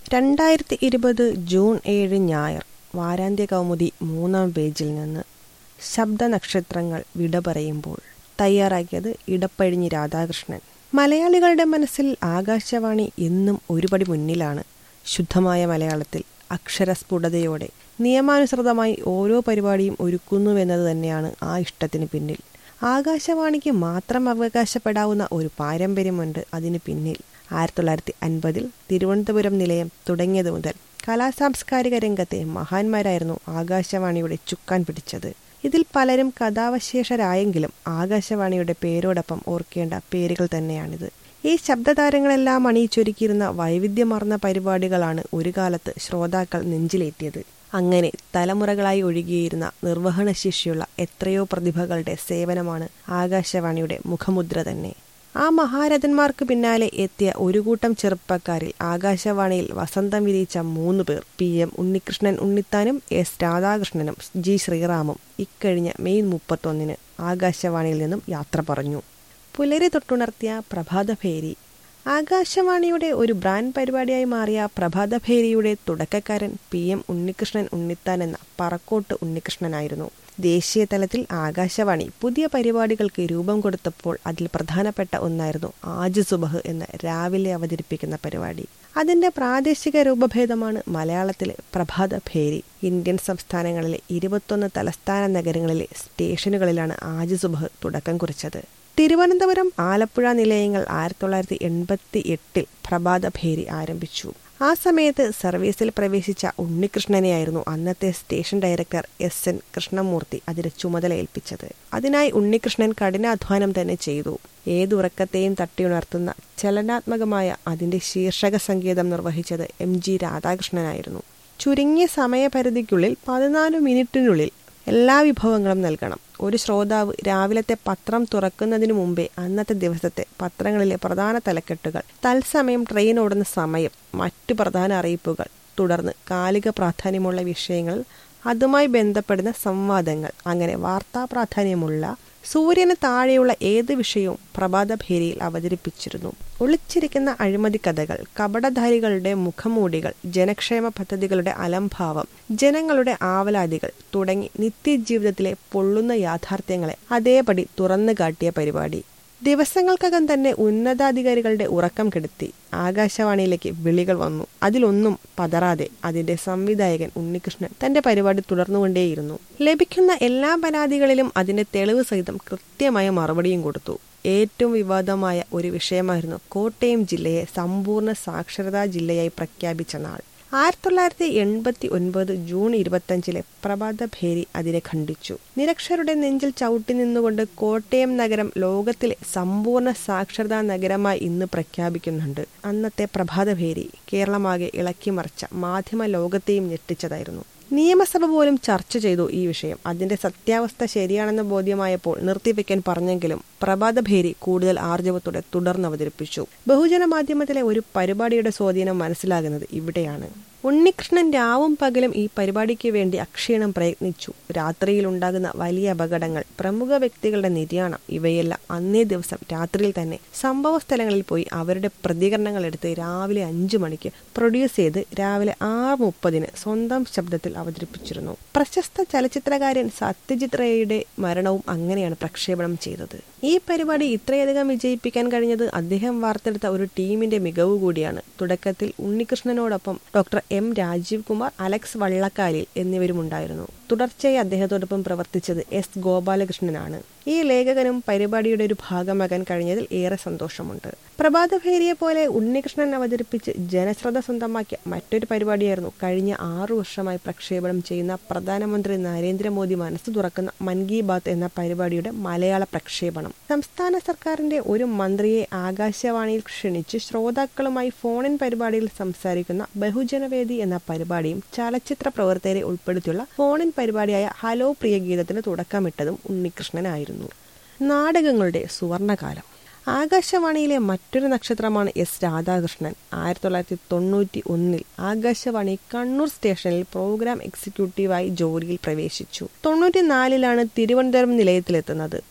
രണ്ടായിരത്തി ഇരുപത് ജൂൺ ഏഴ് ഞായർ വാരാന്ത്യ കൗമുദി മൂന്നാം പേജിൽ നിന്ന് ശബ്ദനക്ഷത്രങ്ങൾ വിട പറയുമ്പോൾ തയ്യാറാക്കിയത് ഇടപ്പഴിഞ്ഞി രാധാകൃഷ്ണൻ മലയാളികളുടെ മനസ്സിൽ ആകാശവാണി എന്നും ഒരുപടി മുന്നിലാണ് ശുദ്ധമായ മലയാളത്തിൽ അക്ഷരസ്ഫുടതയോടെ നിയമാനുസൃതമായി ഓരോ പരിപാടിയും ഒരുക്കുന്നുവെന്നത് തന്നെയാണ് ആ ഇഷ്ടത്തിന് പിന്നിൽ ആകാശവാണിക്ക് മാത്രം അവകാശപ്പെടാവുന്ന ഒരു പാരമ്പര്യമുണ്ട് അതിന് പിന്നിൽ ആയിരത്തി തൊള്ളായിരത്തി അൻപതിൽ തിരുവനന്തപുരം നിലയം തുടങ്ങിയതു മുതൽ കലാസാംസ്കാരിക രംഗത്തെ മഹാന്മാരായിരുന്നു ആകാശവാണിയുടെ ചുക്കാൻ പിടിച്ചത് ഇതിൽ പലരും കഥാവശേഷരായെങ്കിലും ആകാശവാണിയുടെ പേരോടൊപ്പം ഓർക്കേണ്ട പേരുകൾ തന്നെയാണിത് ഈ ശബ്ദതാരങ്ങളെല്ലാം അണിയിച്ചൊരുക്കിയിരുന്ന വൈവിധ്യമാർന്ന പരിപാടികളാണ് ഒരു കാലത്ത് ശ്രോതാക്കൾ നെഞ്ചിലേറ്റിയത് അങ്ങനെ തലമുറകളായി ഒഴുകിയിരുന്ന നിർവഹണശേഷിയുള്ള എത്രയോ പ്രതിഭകളുടെ സേവനമാണ് ആകാശവാണിയുടെ മുഖമുദ്ര തന്നെ ആ മഹാരഥന്മാർക്ക് പിന്നാലെ എത്തിയ ഒരു കൂട്ടം ചെറുപ്പക്കാരിൽ ആകാശവാണിയിൽ വസന്തം വിരിയിച്ച മൂന്ന് പേർ പി എം ഉണ്ണികൃഷ്ണൻ ഉണ്ണിത്താനും എസ് രാധാകൃഷ്ണനും ജി ശ്രീറാമും ഇക്കഴിഞ്ഞ മെയ് മുപ്പത്തൊന്നിന് ആകാശവാണിയിൽ നിന്നും യാത്ര പറഞ്ഞു പുലരി തൊട്ടുണർത്തിയ പ്രഭാതഭേരി ആകാശവാണിയുടെ ഒരു ബ്രാൻഡ് പരിപാടിയായി മാറിയ പ്രഭാതഭേരിയുടെ തുടക്കക്കാരൻ പി എം ഉണ്ണികൃഷ്ണൻ ഉണ്ണിത്താൻ എന്ന പറക്കോട്ട് ഉണ്ണികൃഷ്ണനായിരുന്നു ദേശീയ തലത്തിൽ ആകാശവാണി പുതിയ പരിപാടികൾക്ക് രൂപം കൊടുത്തപ്പോൾ അതിൽ പ്രധാനപ്പെട്ട ഒന്നായിരുന്നു ആജ് സുബഹ് എന്ന രാവിലെ അവതരിപ്പിക്കുന്ന പരിപാടി അതിന്റെ പ്രാദേശിക രൂപഭേദമാണ് മലയാളത്തിലെ പ്രഭാത ഭേരി ഇന്ത്യൻ സംസ്ഥാനങ്ങളിലെ ഇരുപത്തൊന്ന് തലസ്ഥാന നഗരങ്ങളിലെ സ്റ്റേഷനുകളിലാണ് ആജ് സുബഹ് തുടക്കം കുറിച്ചത് തിരുവനന്തപുരം ആലപ്പുഴ നിലയങ്ങൾ ആയിരത്തി തൊള്ളായിരത്തി എൺപത്തി എട്ടിൽ പ്രഭാത ഭേരി ആരംഭിച്ചു ആ സമയത്ത് സർവീസിൽ പ്രവേശിച്ച ഉണ്ണികൃഷ്ണനെയായിരുന്നു അന്നത്തെ station director S N Krishnamoorthy അതിന് ചുമതല ഏൽപ്പിച്ചത് അതിനായി ഉണ്ണികൃഷ്ണൻ കഠിനാധ്വാനം തന്നെ ചെയ്തു ഏതുറക്കത്തെയും തട്ടിയുണർത്തുന്ന ചലനാത്മകമായ അതിന്റെ ശീർഷക സംഗീതം നിർവഹിച്ചത് എം ജി രാധാകൃഷ്ണനായിരുന്നു ചുരുങ്ങിയ സമയപരിധിക്കുള്ളിൽ പതിനാല് മിനിറ്റിനുള്ളിൽ എല്ലാ വിഭവങ്ങളും നൽകണം ഒരു ശ്രോതാവ് രാവിലത്തെ പത്രം തുറക്കുന്നതിനു മുമ്പേ അന്നത്തെ ദിവസത്തെ പത്രങ്ങളിലെ പ്രധാന തലക്കെട്ടുകൾ തത്സമയം ട്രെയിൻ ഓടുന്ന സമയം മറ്റു പ്രധാന അറിയിപ്പുകൾ തുടർന്ന് കാലിക പ്രാധാന്യമുള്ള വിഷയങ്ങൾ അതുമായി ബന്ധപ്പെടുന്ന സംവാദങ്ങൾ അങ്ങനെ വാർത്താ പ്രാധാന്യമുള്ള സൂര്യന് താഴെയുള്ള ഏത് വിഷയവും പ്രഭാതഭേരിയിൽ അവതരിപ്പിച്ചിരുന്നു ഒളിച്ചിരിക്കുന്ന അഴിമതി കഥകൾ കപടധാരികളുടെ മുഖമൂടികൾ ജനക്ഷേമ പദ്ധതികളുടെ അലംഭാവം ജനങ്ങളുടെ ആവലാതികൾ തുടങ്ങി നിത്യജീവിതത്തിലെ പൊള്ളുന്ന യാഥാർത്ഥ്യങ്ങളെ അതേപടി തുറന്നു കാട്ടിയ പരിപാടി ദിവസങ്ങൾക്കകം തന്നെ ഉന്നതാധികാരികളുടെ ഉറക്കം കെടുത്തി ആകാശവാണിയിലേക്ക് വിളികൾ വന്നു അതിലൊന്നും പതറാതെ അതിന്റെ സംവിധായകൻ ഉണ്ണികൃഷ്ണൻ തന്റെ പരിപാടി തുടർന്നുകൊണ്ടേയിരുന്നു ലഭിക്കുന്ന എല്ലാ പരാതികളിലും അതിന്റെ തെളിവ് സഹിതം കൃത്യമായ മറുപടിയും കൊടുത്തു ഏറ്റവും വിവാദമായ ഒരു വിഷയമായിരുന്നു കോട്ടയം ജില്ലയെ സമ്പൂർണ്ണ സാക്ഷരതാ ജില്ലയായി പ്രഖ്യാപിച്ച നാൾ ആയിരത്തി തൊള്ളായിരത്തി എൺപത്തി ഒൻപത് ജൂൺ ഇരുപത്തഞ്ചിലെ പ്രഭാത ഭേരി അതിനെ ഖണ്ഡിച്ചു നിരക്ഷരുടെ നെഞ്ചിൽ ചവിട്ടി നിന്നുകൊണ്ട് കോട്ടയം നഗരം ലോകത്തിലെ സമ്പൂർണ്ണ സാക്ഷരതാ നഗരമായി ഇന്ന് പ്രഖ്യാപിക്കുന്നുണ്ട് അന്നത്തെ പ്രഭാത ഭേരി കേരളമാകെ ഇളക്കിമറിച്ച മാധ്യമ ലോകത്തെയും ഞെട്ടിച്ചതായിരുന്നു നിയമസഭ പോലും ചർച്ച ചെയ്തു ഈ വിഷയം അതിന്റെ സത്യാവസ്ഥ ശരിയാണെന്ന് ബോധ്യമായപ്പോൾ നിർത്തിവെക്കാൻ പറഞ്ഞെങ്കിലും പ്രഭാതഭേരി കൂടുതൽ ആർജവത്തോടെ തുടർന്ന് അവതരിപ്പിച്ചു ബഹുജന മാധ്യമത്തിലെ ഒരു പരിപാടിയുടെ സ്വാധീനം മനസ്സിലാകുന്നത് ഇവിടെയാണ് ഉണ്ണികൃഷ്ണൻ രാവും പകലും ഈ പരിപാടിക്ക് വേണ്ടി അക്ഷീണം പ്രയത്നിച്ചു രാത്രിയിൽ ഉണ്ടാകുന്ന വലിയ അപകടങ്ങൾ പ്രമുഖ വ്യക്തികളുടെ നിര്യാണം ഇവയെല്ലാം അന്നേ ദിവസം രാത്രിയിൽ തന്നെ സംഭവ സ്ഥലങ്ങളിൽ പോയി അവരുടെ പ്രതികരണങ്ങൾ എടുത്ത് രാവിലെ അഞ്ചു മണിക്ക് പ്രൊഡ്യൂസ് ചെയ്ത് രാവിലെ ആറ് മുപ്പതിന് സ്വന്തം ശബ്ദത്തിൽ അവതരിപ്പിച്ചിരുന്നു പ്രശസ്ത ചലച്ചിത്രകാരൻ സത്യജിത് റേയുടെ മരണവും അങ്ങനെയാണ് പ്രക്ഷേപണം ചെയ്തത് ഈ പരിപാടി ഇത്രയധികം വിജയിപ്പിക്കാൻ കഴിഞ്ഞത് അദ്ദേഹം വാർത്തെടുത്ത ഒരു ടീമിന്റെ മികവ് കൂടിയാണ് തുടക്കത്തിൽ ഉണ്ണികൃഷ്ണനോടൊപ്പം doctor M Rajeev Kumar Alex Vallakkalil എന്നിവരുമുണ്ടായിരുന്നു തുടർച്ചയായി അദ്ദേഹത്തോടൊപ്പം പ്രവർത്തിച്ചത് എസ് ഗോപാലകൃഷ്ണനാണ് ഈ ലേഖകനും പരിപാടിയുടെ ഒരു ഭാഗമാകാൻ കഴിഞ്ഞതിൽ ഏറെ സന്തോഷമുണ്ട് പ്രഭാതഭേരിയെ പോലെ ഉണ്ണികൃഷ്ണൻ അവതരിപ്പിച്ച് ജനശ്രദ്ധ സ്വന്തമാക്കിയ മറ്റൊരു പരിപാടിയായിരുന്നു കഴിഞ്ഞ ആറു വർഷമായി പ്രക്ഷേപണം ചെയ്യുന്ന പ്രധാനമന്ത്രി നരേന്ദ്രമോദി മനസ്സ് തുറക്കുന്ന മൻ കി ബാത്ത് എന്ന പരിപാടിയുടെ മലയാള പ്രക്ഷേപണം സംസ്ഥാന സർക്കാരിന്റെ ഒരു മന്ത്രിയെ ആകാശവാണിയിൽ ക്ഷണിച്ച് ശ്രോതാക്കളുമായി ഫോണിൻ പരിപാടിയിൽ സംസാരിക്കുന്ന ബഹുജനവേദി എന്ന പരിപാടിയും ചലച്ചിത്ര പ്രവർത്തകരെ ഉൾപ്പെടുത്തിയുള്ള ഫോണിൻ പരിപാടിയായ ഹലോ പ്രിയ ഗീതത്തിന് തുടക്കമിട്ടതും ഉണ്ണികൃഷ്ണനായിരുന്നു നാടകങ്ങളുടെ സുവർണകാലം ആകാശവാണിയിലെ മറ്റൊരു നക്ഷത്രമാണ് എസ് രാധാകൃഷ്ണൻ ആയിരത്തി തൊള്ളായിരത്തി തൊണ്ണൂറ്റി ഒന്നിൽ ആകാശവാണി കണ്ണൂർ സ്റ്റേഷനിൽ പ്രോഗ്രാം എക്സിക്യൂട്ടീവായി ജോലിയിൽ പ്രവേശിച്ചു തൊണ്ണൂറ്റിനാലിലാണ് തിരുവനന്തപുരം നിലയത്തിലെത്തുന്നത്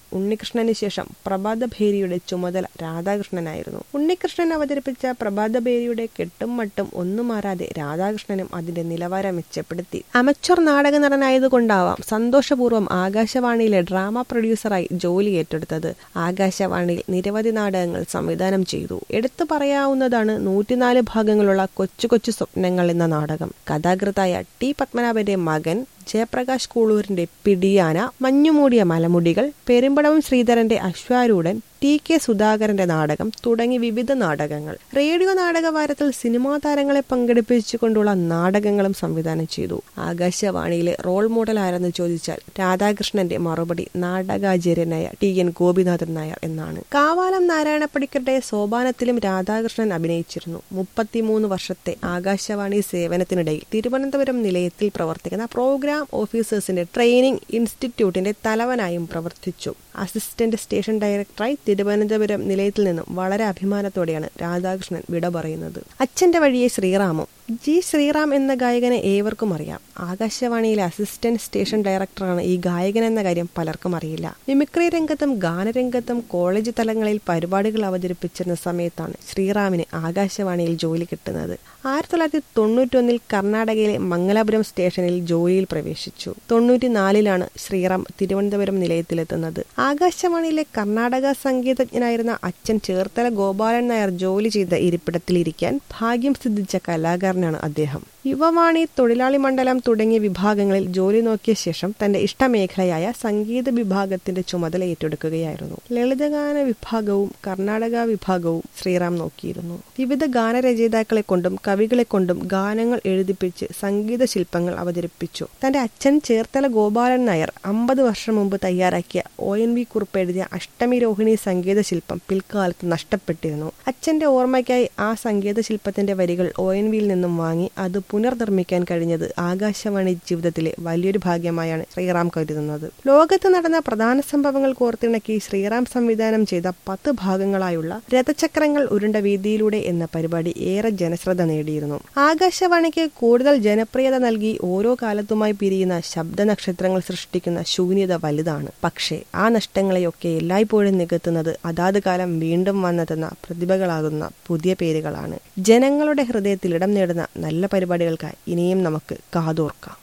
ഉണ്ണികൃഷ്ണന് ശേഷം പ്രഭാതഭേരിയുടെ ചുമതല രാധാകൃഷ്ണനായിരുന്നു ഉണ്ണികൃഷ്ണൻ അവതരിപ്പിച്ച പ്രഭാതഭേരിയുടെ കെട്ടും മട്ടും ഒന്നും മാറാതെ രാധാകൃഷ്ണനും അതിന്റെ നിലവാരം മെച്ചപ്പെടുത്തി അമച്വർ നാടക നടനായതുകൊണ്ടാവാം സന്തോഷപൂർവ്വം ആകാശവാണിയിലെ ഡ്രാമ പ്രൊഡ്യൂസറായി ജോലി ഏറ്റെടുത്തത് ആകാശവാണിയിൽ നിരവധി നാടകങ്ങൾ സംവിധാനം ചെയ്തു എടുത്തു പറയാവുന്നതാണ് നൂറ്റിനാല് ഭാഗങ്ങളുള്ള കൊച്ചു കൊച്ചു സ്വപ്നങ്ങൾ എന്ന നാടകം കഥാകൃത്തായ ടി പത്മനാഭന്റെ മകൻ ജയപ്രകാശ് കൂളൂരിന്റെ പിടിയാന മഞ്ഞുമൂടിയ മലമുടികൾ പെരുമ്പടവം ശ്രീധരന്റെ അശ്വാരൂഢൻ ടി കെ സുധാകരന്റെ നാടകം തുടങ്ങി വിവിധ നാടകങ്ങൾ റേഡിയോ നാടകവാരത്തിൽ സിനിമാ താരങ്ങളെ പങ്കെടുപ്പിച്ചുകൊണ്ടുള്ള നാടകങ്ങളും സംവിധാനം ചെയ്തു ആകാശവാണിയിലെ റോൾ മോഡൽ ആരെന്ന് ചോദിച്ചാൽ രാധാകൃഷ്ണന്റെ മറുപടി നാടകാചാര്യനായ ടി എൻ ഗോപിനാഥൻ നായർ എന്നാണ് കാവാലം നാരായണ പണിക്കരുടെ സോപാനത്തിലും രാധാകൃഷ്ണൻ അഭിനയിച്ചിരുന്നു മുപ്പത്തിമൂന്ന് വർഷത്തെ ആകാശവാണി സേവനത്തിനിടയിൽ തിരുവനന്തപുരം നിലയത്തിൽ പ്രവർത്തിക്കുന്ന പ്രോഗ്രാം ഓഫീസേഴ്സിന്റെ ട്രെയിനിംഗ് ഇൻസ്റ്റിറ്റ്യൂട്ടിന്റെ തലവനായും പ്രവർത്തിച്ചു അസിസ്റ്റന്റ് സ്റ്റേഷൻ ഡയറക്ടറായി തിരുവനന്തപുരം നിലയത്തിൽ നിന്നും വളരെ അഭിമാനത്തോടെയാണ് രാധാകൃഷ്ണൻ വിട പറയുന്നത് അച്ഛന്റെ വഴിയെ ശ്രീറാമും ജി ശ്രീറാം എന്ന ഗായകനെ ഏവർക്കും അറിയാം ആകാശവാണിയിലെ അസിസ്റ്റന്റ് സ്റ്റേഷൻ ഡയറക്ടറാണ് ഈ ഗായകൻ എന്ന കാര്യം പലർക്കും അറിയില്ല മിമിക്രി രംഗത്തും ഗാനരംഗത്തും കോളേജ് തലങ്ങളിൽ പരിപാടികൾ അവതരിപ്പിച്ചിരുന്ന സമയത്താണ് ശ്രീറാമിന് ആകാശവാണിയിൽ ജോലി കിട്ടുന്നത് ആയിരത്തി തൊള്ളായിരത്തി തൊണ്ണൂറ്റൊന്നിൽ കർണാടകയിലെ മംഗലാപുരം സ്റ്റേഷനിൽ ജോലിയിൽ പ്രവേശിച്ചു തൊണ്ണൂറ്റിനാലിലാണ് ശ്രീറാം തിരുവനന്തപുരം നിലയത്തിലെത്തുന്നത് ആകാശവാണിയിലെ കർണാടക സംഗീതജ്ഞനായിരുന്ന അച്ഛൻ ചേർത്തല ഗോപാലൻ നായർ ജോലി ചെയ്ത ഇരിപ്പിടത്തിലിരിക്കാൻ ഭാഗ്യം സിദ്ധിച്ച കലാകാരനാണ് അദ്ദേഹം യുവവാണി തൊഴിലാളി മണ്ഡലം തുടങ്ങിയ വിഭാഗങ്ങളിൽ ജോലി നോക്കിയ ശേഷം തന്റെ ഇഷ്ടമേഖലയായ സംഗീത വിഭാഗത്തിന്റെ ചുമതല ഏറ്റെടുക്കുകയായിരുന്നു ലളിതഗാന വിഭാഗവും കർണാടക വിഭാഗവും ശ്രീറാം നോക്കിയിരുന്നു വിവിധ ഗാനരചയിതാക്കളെ കൊണ്ടും കവികളെ കൊണ്ടും ഗാനങ്ങൾ എഴുതിപ്പിച്ച് സംഗീത ശില്പങ്ങൾ അവതരിപ്പിച്ചു തന്റെ അച്ഛൻ ചേർത്തല ഗോപാലൻ നായർ അമ്പത് വർഷം മുമ്പ് തയ്യാറാക്കിയ ഒ എൻ വി കുറിപ്പ് എഴുതിയ അഷ്ടമി രോഹിണി സംഗീത ശില്പം പിൽക്കാലത്ത് നഷ്ടപ്പെട്ടിരുന്നു അച്ഛന്റെ ഓർമ്മയ്ക്കായി ആ സംഗീത ശില്പത്തിന്റെ വരികൾ ഒ എൻ വിയിൽ നിന്നും വാങ്ങി അത് പുനർനിർമ്മിക്കാൻ കഴിഞ്ഞത് ആകാശവാണി ജീവിതത്തിലെ വലിയൊരു ഭാഗ്യമായാണ് ശ്രീറാം കരുതുന്നത് ലോകത്ത് നടന്ന പ്രധാന സംഭവങ്ങൾ കോർത്തിണക്കി ശ്രീറാം സംവിധാനം ചെയ്ത പത്ത് ഭാഗങ്ങളായുള്ള രഥചക്രങ്ങൾ ഉരുണ്ട വീതിയിലൂടെ എന്ന പരിപാടി ഏറെ ജനശ്രദ്ധ നേടിയിരുന്നു ആകാശവാണിക്ക് കൂടുതൽ ജനപ്രിയത നൽകി ഓരോ കാലത്തുമായി പിരിയുന്ന ശബ്ദ നക്ഷത്രങ്ങൾ സൃഷ്ടിക്കുന്ന ശൂന്യത വലുതാണ് പക്ഷേ ആ നഷ്ടങ്ങളെയൊക്കെ എല്ലായ്പ്പോഴും നികത്തുന്നത് അതാത് കാലം വീണ്ടും വന്നെത്തുന്ന പ്രതിഭകളാകുന്ന പുതിയ പേരുകളാണ് ജനങ്ങളുടെ ഹൃദയത്തിൽ ഇടം നേടുന്ന നല്ല പരിപാടികൾക്കായി ഇനിയും നമുക്ക് കാതോർക്കാം